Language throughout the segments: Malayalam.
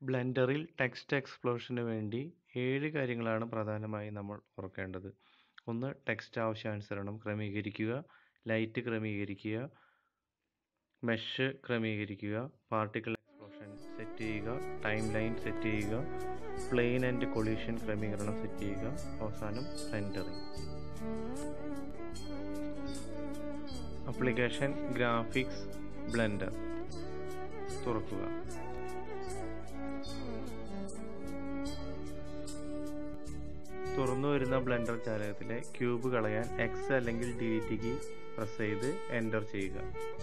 ബ്ലെൻഡറിൽ ടെക്സ്റ്റ് എക്സ്പ്ലോഷന് വേണ്ടി ഏഴ് കാര്യങ്ങളാണ് പ്രധാനമായും നമ്മൾ ഓർക്കേണ്ടത് ഒന്ന് ടെക്സ്റ്റ് ആവശ്യാനുസരണം ക്രമീകരിക്കുക ലൈറ്റ് ക്രമീകരിക്കുക മെഷ് ക്രമീകരിക്കുക പാർട്ടിക്കിൾ എക്സ്പ്ലോഷൻ സെറ്റ് ചെയ്യുക ടൈം ലൈൻ സെറ്റ് ചെയ്യുക പ്ലെയിൻ ആൻഡ് കൊളീഷൻ ക്രമീകരണം സെറ്റ് ചെയ്യുക അവസാനം റെൻഡറിങ് അപ്ലിക്കേഷൻ ഗ്രാഫിക്സ് ബ്ലെൻഡർ തുറക്കുക തുറന്നു വരുന്ന ബ്ലെൻഡർ ജാലകത്തിലെ ക്യൂബ് കളയാൻ എക്സ് അല്ലെങ്കിൽ ഡിലീറ്റ് കീ പ്രസ് ചെയ്ത് എൻ്റർ ചെയ്യുക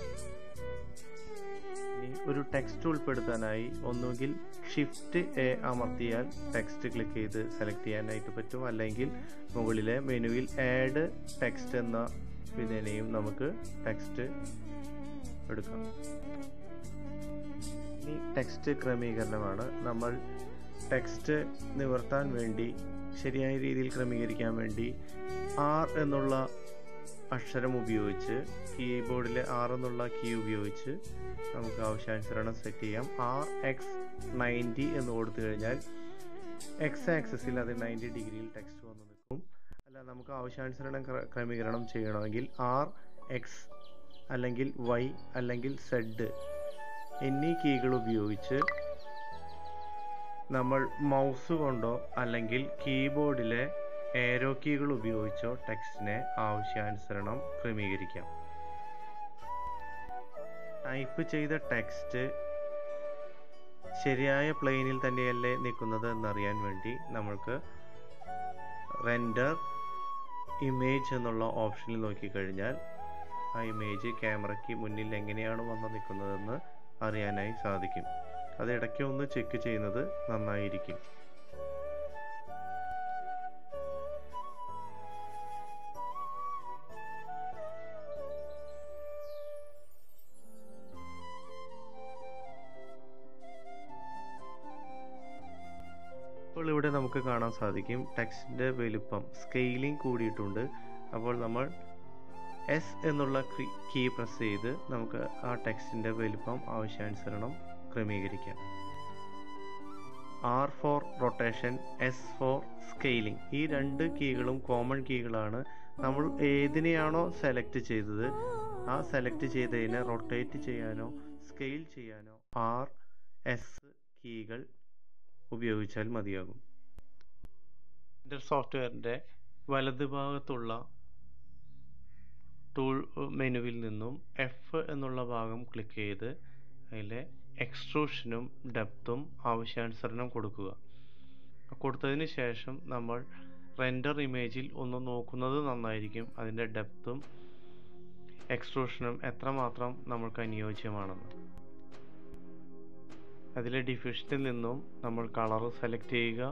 ഇനി ഒരു ടെക്സ്റ്റ് ഉൾപ്പെടുത്താനായി ഒന്നുകിൽ ഷിഫ്റ്റ് എ അമർത്തിയാൽ ടെക്സ്റ്റ് ക്ലിക്ക് ചെയ്ത് സെലക്ട് ചെയ്യാനായിട്ട് പറ്റും അല്ലെങ്കിൽ മുകളിലെ മെനുവിൽ ആഡ് ടെക്സ്റ്റ് എന്ന വിധേനയും നമുക്ക് ടെക്സ്റ്റ് എടുക്കാം ഇനി ടെക്സ്റ്റ് ക്രമീകരണമാണ് നമ്മൾ ടെക്സ്റ്റ് നിവർത്താൻ വേണ്ടി ശരിയായ രീതിയിൽ ക്രമീകരിക്കാൻ വേണ്ടി ആർ എന്നുള്ള അക്ഷരം ഉപയോഗിച്ച് കീബോർഡിലെ ആർ എന്നുള്ള കീ ഉപയോഗിച്ച് നമുക്ക് ആവശ്യാനുസരണം സെറ്റ് ചെയ്യാം ആർ എക്സ് നയൻറ്റി എന്ന് കൊടുത്തു കഴിഞ്ഞാൽ എക്സ് ആക്സസിൽ അത് നയൻറ്റി ഡിഗ്രിയിൽ ടെക്സ്റ്റ് വന്ന് നിൽക്കും അല്ല നമുക്ക് ആവശ്യാനുസരണം ക്രമീകരണം ചെയ്യണമെങ്കിൽ ആർ എക്സ് അല്ലെങ്കിൽ വൈ അല്ലെങ്കിൽ സെഡ് എന്നീ കീകൾ ഉപയോഗിച്ച് നമ്മൾ മൗസ് കൊണ്ടോ അല്ലെങ്കിൽ കീബോർഡിലെ ഏരോ കീകൾ ഉപയോഗിച്ചോ ടെക്സ്റ്റിനെ ആവശ്യാനുസരണം ക്രമീകരിക്കാം ടൈപ്പ് ചെയ്ത ടെക്സ്റ്റ് ശരിയായ പ്ലെയിനിൽ തന്നെയല്ലേ നിൽക്കുന്നത് എന്നറിയാൻ വേണ്ടി നമ്മൾക്ക് റെൻഡർ ഇമേജ് എന്നുള്ള ഓപ്ഷനിൽ നോക്കിക്കഴിഞ്ഞാൽ ആ ഇമേജ് ക്യാമറയ്ക്ക് മുന്നിൽ എങ്ങനെയാണ് വന്ന് നിൽക്കുന്നതെന്ന് അറിയാനായി സാധിക്കും അത് ഇടയ്ക്ക് ഒന്ന് ചെക്ക് ചെയ്യുന്നത് നന്നായിരിക്കും അപ്പോൾ ഇവിടെ നമുക്ക് കാണാൻ സാധിക്കും ടെക്സ്റ്റിൻ്റെ വലുപ്പം സ്കെയിലിംഗ് കൂടിയിട്ടുണ്ട് അപ്പോൾ നമ്മൾ എസ് എന്നുള്ള കീ പ്രസ് ചെയ്ത് നമുക്ക് ആ ടെക്സ്റ്റിൻ്റെ വലുപ്പം ആവശ്യാനുസരണം ക്രമീകരിക്കാം R for rotation S for scaling ഈ രണ്ട് കീകളും കോമൺ കീകളാണ് നമ്മൾ ഏതിനെയാണോ സെലക്ട് ചെയ്തത് ആ സെലക്ട് ചെയ്തതിനെ റൊട്ടേറ്റ് ചെയ്യാനോ സ്കെയിൽ ചെയ്യാനോ ആർ എസ് കീകൾ ഉപയോഗിച്ചാൽ മതിയാകും ബ്ലെൻഡർ സോഫ്റ്റ്വെയറിൻ്റെ വലതുഭാഗത്തുള്ള ടൂൾ മെനുവിൽ നിന്നും എഫ് എന്നുള്ള ഭാഗം ക്ലിക്ക് ചെയ്ത് അതിലെ എക്സ്ട്രൂഷനും ഡെപ്തും ആവശ്യാനുസരണം കൊടുക്കുക കൊടുത്തതിന് ശേഷം നമ്മൾ റെൻഡർ ഇമേജിൽ ഒന്ന് നോക്കുന്നത് നന്നായിരിക്കും അതിൻ്റെ ഡെപ്തും എക്സ്ട്രൂഷനും എത്രമാത്രം നമ്മൾക്ക് അനുയോജ്യമാണെന്ന് അതിലെ ഡിഫ്യൂഷനിൽ നിന്നും നമ്മൾ കളർ സെലക്ട് ചെയ്യുക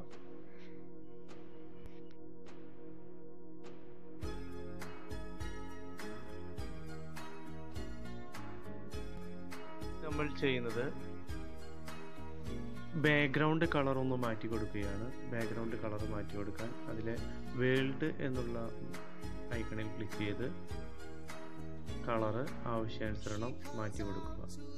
നമ്മൾ ചെയ്യുന്നത് ബാക്ക്ഗ്രൗണ്ട് കളർ ഒന്ന് മാറ്റി കൊടുക്കുകയാണ് ബാക്ക്ഗ്രൗണ്ട് കളർ മാറ്റി കൊടുക്കാൻ അതിലെ വേൾഡ് എന്നുള്ള ഐക്കണിൽ ക്ലിക്ക് ചെയ്ത് കളറ് ആവശ്യാനുസരണം മാറ്റി കൊടുക്കുക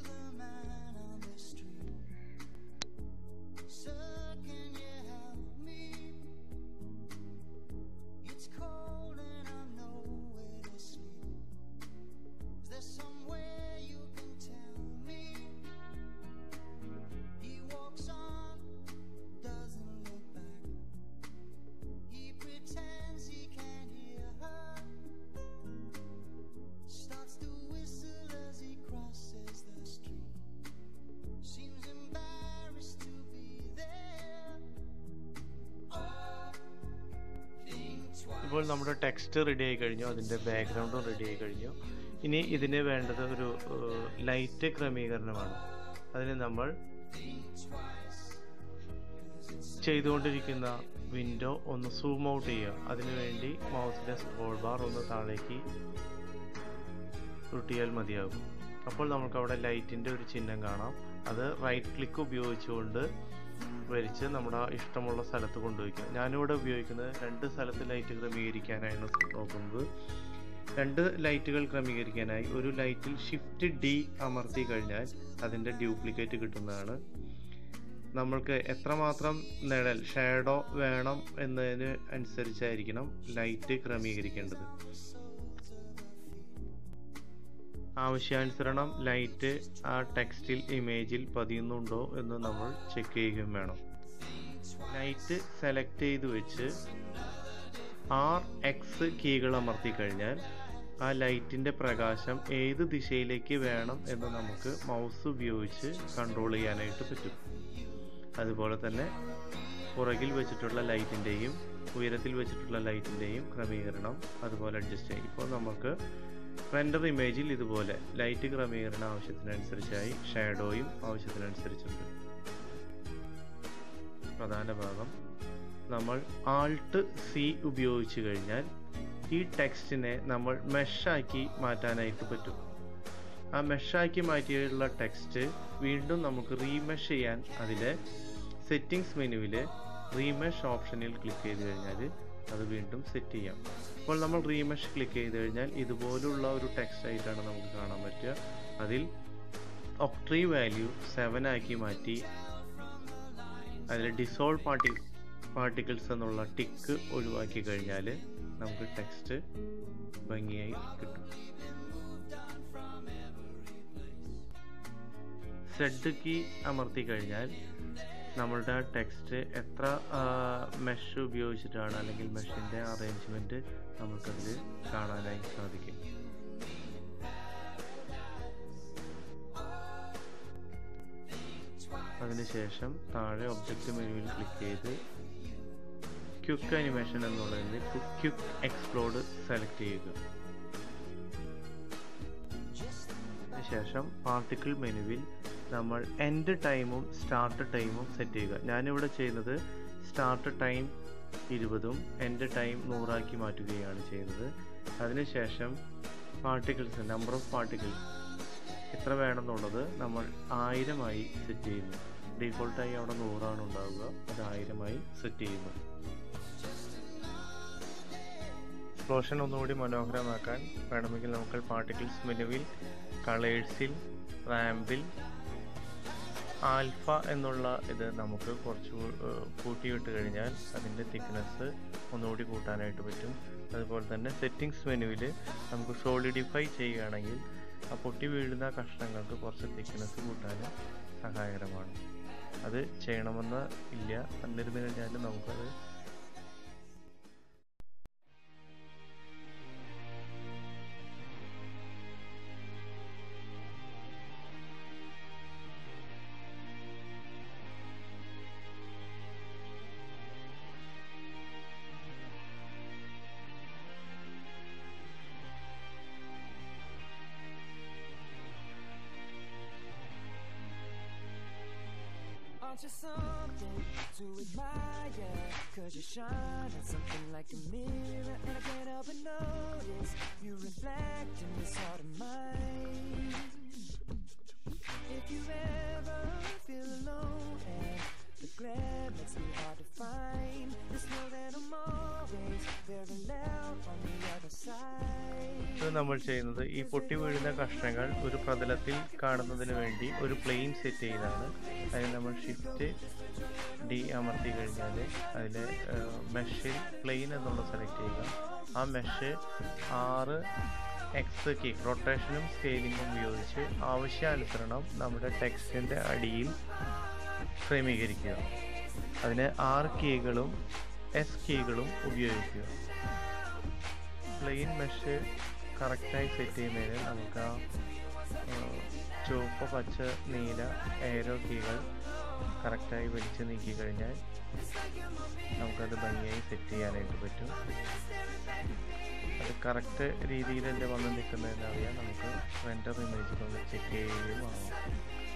ഇപ്പോൾ നമ്മുടെ ടെക്സ്റ്റ് റെഡി ആയി കഴിഞ്ഞു അതിൻ്റെ ബാക്ക്ഗ്രൗണ്ടും റെഡി ആയി കഴിഞ്ഞു ഇനി ഇതിന് വേണ്ടത് ഒരു ലൈറ്റ് ക്രമീകരണമാണ് അതിന് നമ്മൾ ചെയ്തുകൊണ്ടിരിക്കുന്ന വിൻഡോ ഒന്ന് സൂം ഔട്ട് ചെയ്യുക അതിനുവേണ്ടി മൗസിൻ്റെ സ്ക്രോൾ ബാർ ഒന്ന് താഴേക്ക് ഉരുട്ടിയാൽ മതിയാകും അപ്പോൾ നമുക്ക് അവിടെ ലൈറ്റിൻ്റെ ഒരു ചിഹ്നം കാണാം അത് റൈറ്റ് ക്ലിക്ക് ഉപയോഗിച്ചുകൊണ്ട് വരിച്ച് നമ്മുടെ ഇഷ്ടമുള്ള സ്ഥലത്ത് കൊണ്ടുവയ്ക്കുക ഞാനിവിടെ ഉപയോഗിക്കുന്നത് രണ്ട് സ്ഥലത്ത് ലൈറ്റ് ക്രമീകരിക്കാനാണ് നോക്കുന്നത് രണ്ട് ലൈറ്റുകൾ ക്രമീകരിക്കാനായി ഒരു ലൈറ്റിൽ ഷിഫ്റ്റ് ഡി അമർത്തി കഴിഞ്ഞാൽ അതിൻ്റെ ഡ്യൂപ്ലിക്കേറ്റ് കിട്ടുന്നതാണ് നമ്മൾക്ക് എത്രമാത്രം നിഴൽ ഷാഡോ വേണം എന്നതിന് അനുസരിച്ചായിരിക്കണം ലൈറ്റ് ക്രമീകരിക്കേണ്ടത് ആവശ്യാനുസരണം ലൈറ്റ് ആ ടെക്സ്റ്റിൽ ഇമേജിൽ പതിയുന്നുണ്ടോ എന്ന് നമ്മൾ ചെക്ക് ചെയ്യുകയും വേണം ലൈറ്റ് സെലക്ട് ചെയ്ത് വെച്ച് ആർ എക്സ് കീകൾ അമർത്തി കഴിഞ്ഞാൽ ആ ലൈറ്റിൻ്റെ പ്രകാശം ഏത് ദിശയിലേക്ക് വേണം എന്ന് നമുക്ക് മൗസ് ഉപയോഗിച്ച് കൺട്രോൾ ചെയ്യാനായിട്ട് പറ്റും അതുപോലെ തന്നെ പുറകിൽ വെച്ചിട്ടുള്ള ലൈറ്റിൻ്റെയും ഉയരത്തിൽ വെച്ചിട്ടുള്ള ലൈറ്റിൻ്റെയും ക്രമീകരണം അതുപോലെ അഡ്ജസ്റ്റ് ചെയ്യും ഇപ്പോൾ നമുക്ക് റെൻഡർ ഇമേജിൽ ഇതുപോലെ ലൈറ്റ് ക്രമീകരണ ആവശ്യത്തിനനുസരിച്ചായി ഷാഡോയും ആവശ്യത്തിനനുസരിച്ചുണ്ട് പ്രധാന ഭാഗം നമ്മൾ ആൾട്ട് സി ഉപയോഗിച്ച് കഴിഞ്ഞാൽ ഈ ടെക്സ്റ്റിനെ നമ്മൾ മെഷാക്കി മാറ്റാനായിട്ട് പറ്റും ആ മെഷാക്കി മാറ്റിയുള്ള ടെക്സ്റ്റ് വീണ്ടും നമുക്ക് റീമെഷ് ചെയ്യാൻ അതിലെ സെറ്റിംഗ്സ് മെനുവിൽ റീമെഷ് ഓപ്ഷനിൽ ക്ലിക്ക് ചെയ്ത് കഴിഞ്ഞാൽ അത് വീണ്ടും സെറ്റ് ചെയ്യാം അപ്പോൾ നമ്മൾ റീമെഷ് ക്ലിക്ക് ചെയ്ത് കഴിഞ്ഞാൽ ഇതുപോലുള്ള ഒരു ടെക്സ്റ്റ് ആയിട്ടാണ് നമുക്ക് കാണാൻ പറ്റുക അതിൽ ഒക്ട്രി വാല്യൂ സെവൻ ആക്കി മാറ്റി അതിൽ ഡിസോൾവ് പാർട്ടി പാർട്ടിക്കിൾസ് എന്നുള്ള ടിക്ക് ഒഴിവാക്കി കഴിഞ്ഞാൽ നമുക്ക് ടെക്സ്റ്റ് ഭംഗിയായി കിട്ടും സെഡ് കീ അമർത്തി കഴിഞ്ഞാൽ നമ്മളുടെ ടെക്സ്റ്റ് എത്ര മെഷ് ഉപയോഗിച്ചിട്ടാണ് അല്ലെങ്കിൽ മെഷിൻ്റെ അറേഞ്ച്മെൻറ്റ് നമുക്കതിൽ കാണാനായി സാധിക്കും അതിനുശേഷം താഴെ ഒബ്ജക്റ്റ് മെനുവിൽ ക്ലിക്ക് ചെയ്ത് ക്യുക്ക് അനിമേഷൻ എന്നുള്ളതിൽ ക്യുക്ക് എക്സ്പ്ലോഡ് സെലക്ട് ചെയ്യുക അതിനുശേഷം പാർട്ടിക്കിൾ മെനുവിൽ നമ്മൾ എൻഡ് ടൈമും സ്റ്റാർട്ട് ടൈമും സെറ്റ് ചെയ്യുക ഞാനിവിടെ ചെയ്യുന്നത് സ്റ്റാർട്ട് ടൈം ഇരുപതും എൻഡ് ടൈം നൂറാക്കി മാറ്റുകയാണ് ചെയ്യുന്നത് അതിനുശേഷം പാർട്ടിക്കിൾസ് നമ്പർ ഓഫ് പാർട്ടിക്കിൾസ് എത്ര വേണമെന്നുള്ളത് നമ്മൾ ആയിരമായി സെറ്റ് ചെയ്യുന്നു ഡീഫോൾട്ടായി അവിടെ നൂറാണ് ഉണ്ടാവുക അത് ആയിരമായി സെറ്റ് ചെയ്യുന്നു എക്സ്പ്ലോഷൻ ഒന്നുകൂടി മനോഹരമാക്കാൻ വേണമെങ്കിൽ നമുക്ക് പാർട്ടിക്കിൾസ് മെനുവിൽ കളേഴ്സിൽ റാമ്പിൽ ആൽഫ എന്നുള്ള ഇത് നമുക്ക് കുറച്ച് കൂട്ടിയിട്ട് കഴിഞ്ഞാൽ അതിൻ്റെ തിക്നെസ് ഒന്നുകൂടി കൂട്ടാനായിട്ട് പറ്റും അതുപോലെ തന്നെ സെറ്റിങ്സ് മെനുവിൽ നമുക്ക് സോളിഡിഫൈ ചെയ്യുകയാണെങ്കിൽ ആ പൊട്ടി വീഴുന്ന കഷ്ണങ്ങൾക്ക് കുറച്ച് തിക്നെസ് കൂട്ടാനും സഹായകരമാണ് അത് ചെയ്യണമെന്ന് ഇല്ല എന്നിരുന്നു കഴിഞ്ഞാൽ നമുക്കത് Aren't you something to admire? Cause you shine at something like a mirror And I can't help but notice You reflect in this heart of mine If you ever feel alone And the glare makes me hard to find Just know that I'm always very loud on the other side ഇത് നമ്മൾ ചെയ്യുന്നത് ഈ പൊട്ടി വീഴുന്ന കഷ്ണങ്ങൾ ഒരു പ്രതലത്തിൽ കാണുന്നതിന് വേണ്ടി ഒരു പ്ലെയിൻ സെറ്റ് ചെയ്താണ് അതിന് നമ്മൾ ഷിഫ്റ്റ് ഡി അമർത്തി കഴിഞ്ഞാൽ അതിൽ മെഷിൽ പ്ലെയിൻ എന്നുള്ള സെലക്ട് ചെയ്യുക ആ മെഷ് ആറ് എക്സ് കീ റൊട്ടേഷനും സ്കെയിലിങ്ങും ഉപയോഗിച്ച് ആവശ്യാനുസരണം നമ്മുടെ ടെക്സ്റ്റിൻ്റെ അടിയിൽ ക്രമീകരിക്കുക അതിന് ആറ് കീകളും എസ് കീകളും ഉപയോഗിക്കുക പ്ലെയിൻ മെഷ് കറക്റ്റായി സെറ്റ് ചെയ്യുന്നതിന് നമുക്ക് ആ ആ, ചുവപ്പ് പച്ച നീല ഏരോ കീകൾ കറക്റ്റായി വലിച്ചു നീക്കി കഴിഞ്ഞാൽ നമുക്കത് ഭംഗിയായി സെറ്റ് ചെയ്യാനായിട്ട് പറ്റും അത് കറക്റ്റ് രീതിയിലല്ലേ വന്ന് നിൽക്കുന്നതെന്ന് അറിയാൻ നമുക്ക് റെൻഡർ ഇമേജിൽ ഒന്ന് ചെക്ക് ചെയ്യുകയും ആവാം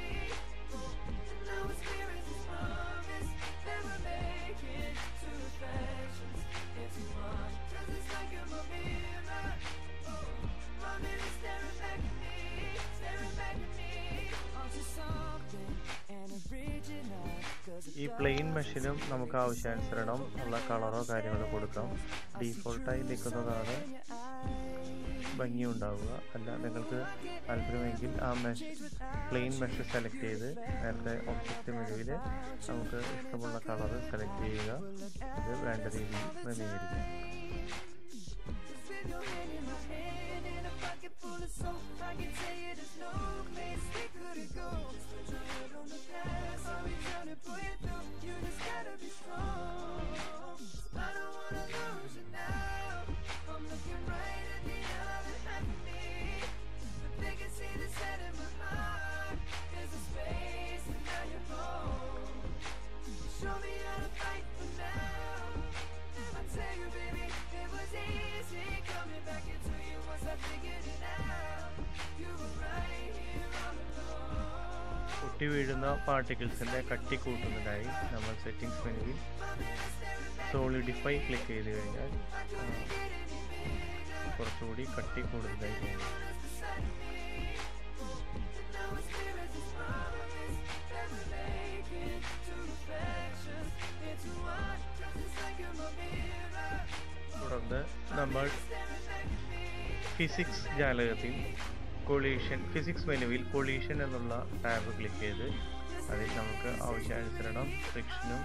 Aren't you something and original? Cause ഈ പ്ലെയിൻ മെഷീനും നമുക്ക് ആവശ്യാനുസരണം ഉള്ള കളറോ കാര്യങ്ങളോ കൊടുക്കാം ഡീഫോൾട്ടായി നിൽക്കുന്നതാണ് ഭംഗി ഉണ്ടാവുക അല്ല നിങ്ങൾക്ക് താല്പര്യമെങ്കിൽ ആ മെഷ് പ്ലെയിൻ മെഷ് സെലക്ട് ചെയ്ത് നേരത്തെ ഒബ്ജക്റ്റ് മെനുവിൽ നമുക്ക് ഇഷ്ടമുള്ള കളർ സെലക്ട് ചെയ്യുക ഇത് വേണ്ട രീതിയിൽ ക്രമീകരിക്കാം With your hand in my hand and a pocket full of soap, I can tell you there's no place we couldn't go. Just put your head on the glass, I'll be trying to pull you through. You just gotta be strong. I don't wanna lose you now. I'm looking right at the other half of me. But they can see the set in my heart. There's a space and now you're home. You show me how to fight for now. I tell you, baby, it was easy coming back into you once I figured it out. You were right here all along. പൊട്ടി വീഴുന്ന പാർട്ടിക്കിൾസിൻ്റെ കട്ടി കൂട്ടുന്നതിനായി നമ്മൾ സെറ്റിംഗ്സ് മെനുവിൽ സോളിഡിഫൈ ക്ലിക്ക് ചെയ്ത് കഴിഞ്ഞാൽ ആ, കുറച്ചുകൂടി കട്ടി കൂടുതലായി തോന്നും Now it's clear as this promise that we're making two reflections into one. Just it's like you're my mirror. തുടർന്ന് നമ്മൾ Staring back at me. Physics ജാലകത്തിൽ കൊളീഷൻ ഫിസിക്സ് മെനുവിൽ കൊളീഷൻ എന്നുള്ള ടാബ് ക്ലിക്ക് ചെയ്ത് അതിൽ നമുക്ക് ആവശ്യാനുസരണം ഫ്രിക്ഷനും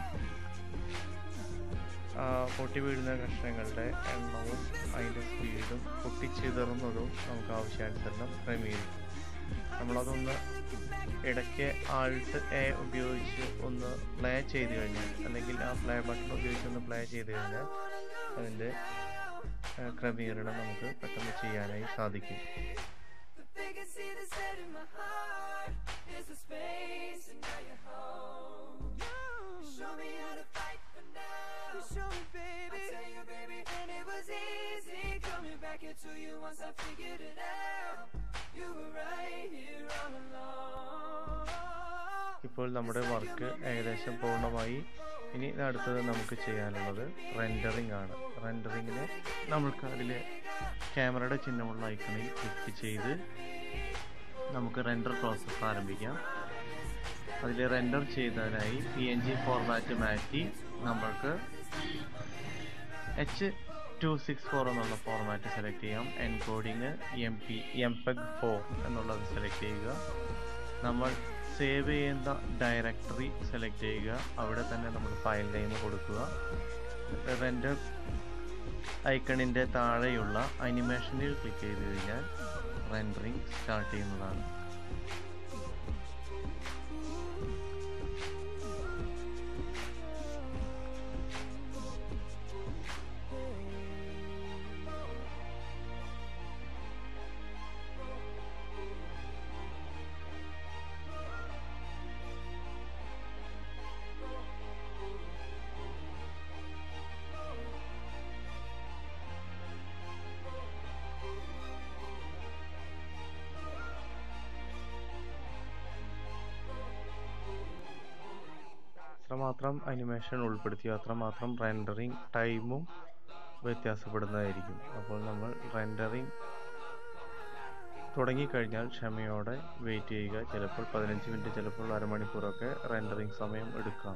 പൊട്ടി വീഴുന്ന കഷ്ണങ്ങളുടെ എണ്ണവും അതിൻ്റെ സ്പീഡും പൊട്ടിച്ചിതറുന്നതും നമുക്ക് ആവശ്യാനുസരണം ക്രമീകരിക്കും നമ്മളതൊന്ന് ഇടയ്ക്ക് ആൾട്ട് എ ഉപയോഗിച്ച് ഒന്ന് പ്ലേ ചെയ്ത് കഴിഞ്ഞാൽ അല്ലെങ്കിൽ ആ പ്ലേ ബട്ടൺ ഉപയോഗിച്ച് ഒന്ന് പ്ലേ ചെയ്ത് കഴിഞ്ഞാൽ അതിൻ്റെ ആ, ക്രമീകരണം നമുക്ക് പെട്ടെന്ന് ചെയ്യാനായി സാധിക്കും But they can see the set in my heart. There's a space, and now you're home. You show me how to fight for now. You show me, baby. I tell you, baby, and it was easy coming back into you once I figured it out. You were right here all along. ഇപ്പോൾ നമ്മുടെ വർക്ക് ഏകദേശം പൂർണ്ണമായി ഇനി അടുത്തത് നമുക്ക് ചെയ്യാനുള്ളത് റെൻഡറിങ് ആണ് റെൻഡറിങ്ങിന് നമുക്ക് അതിൽ ക്യാമറയുടെ ചിഹ്നമുള്ള ഐക്കണിൽ ക്ലിക്ക് ചെയ്ത് നമുക്ക് റെൻഡർ പ്രോസസ്സ് ആരംഭിക്കാം അതിൽ റെൻഡർ ചെയ്തതിനായി പി എൻ ജി ഫോർമാറ്റ് മാറ്റി നമ്മൾക്ക് എച്ച് ടു സിക്സ് ഫോർ എന്നുള്ള ഫോർമാറ്റ് സെലക്ട് ചെയ്യാം encoding M P MPEG four എന്നുള്ളത് സെലക്ട് ചെയ്യുക നമ്മൾ സേവ് ചെയ്യുന്ന ഡയറക്ടറി സെലക്ട് ചെയ്യുക അവിടെ തന്നെ നമ്മൾ ഫയൽ നെയിം കൊടുക്കുക റെൻഡർ ഐക്കണിൻ്റെ താഴെയുള്ള അനിമേഷനിൽ ക്ലിക്ക് ചെയ്ത് കഴിഞ്ഞാൽ റെൻഡറിങ് സ്റ്റാർട്ട് ചെയ്യുന്നതാണ് എത്രമാത്രം അനിമേഷൻ ഉൾപ്പെടുത്തിയോ അത്രമാത്രം റെൻഡറിങ് ടൈമും വ്യത്യാസപ്പെടുന്നതായിരിക്കും അപ്പോൾ നമ്മൾ റെൻഡറിങ് തുടങ്ങിക്കഴിഞ്ഞാൽ ക്ഷമയോടെ വെയിറ്റ് ചെയ്യുക ചിലപ്പോൾ പതിനഞ്ച് മിനിറ്റ് ചിലപ്പോൾ അരമണിക്കൂറൊക്കെ റെൻഡറിങ് സമയം എടുക്കാം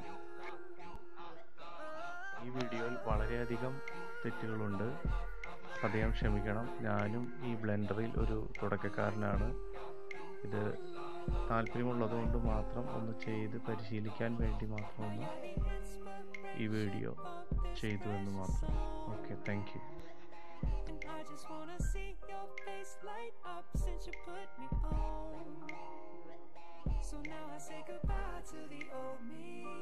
ഈ വീഡിയോയിൽ വളരെയധികം തെറ്റുകളുണ്ട് അദ്ദേഹം ക്ഷമിക്കണം ഞാനും ഈ ബ്ലെൻഡറിൽ ഒരു തുടക്കക്കാരനാണ് ഇത് താല്പര്യമുള്ളതുകൊണ്ട് മാത്രം ഒന്ന് ചെയ്ത് പരിശീലിക്കാൻ വേണ്ടി മാത്രം ഒന്ന് ഈ വീഡിയോ ചെയ്തു എന്ന് മാത്രം okay thank you And I just wanna see your face light up since you put me on. So now I say goodbye to the old me.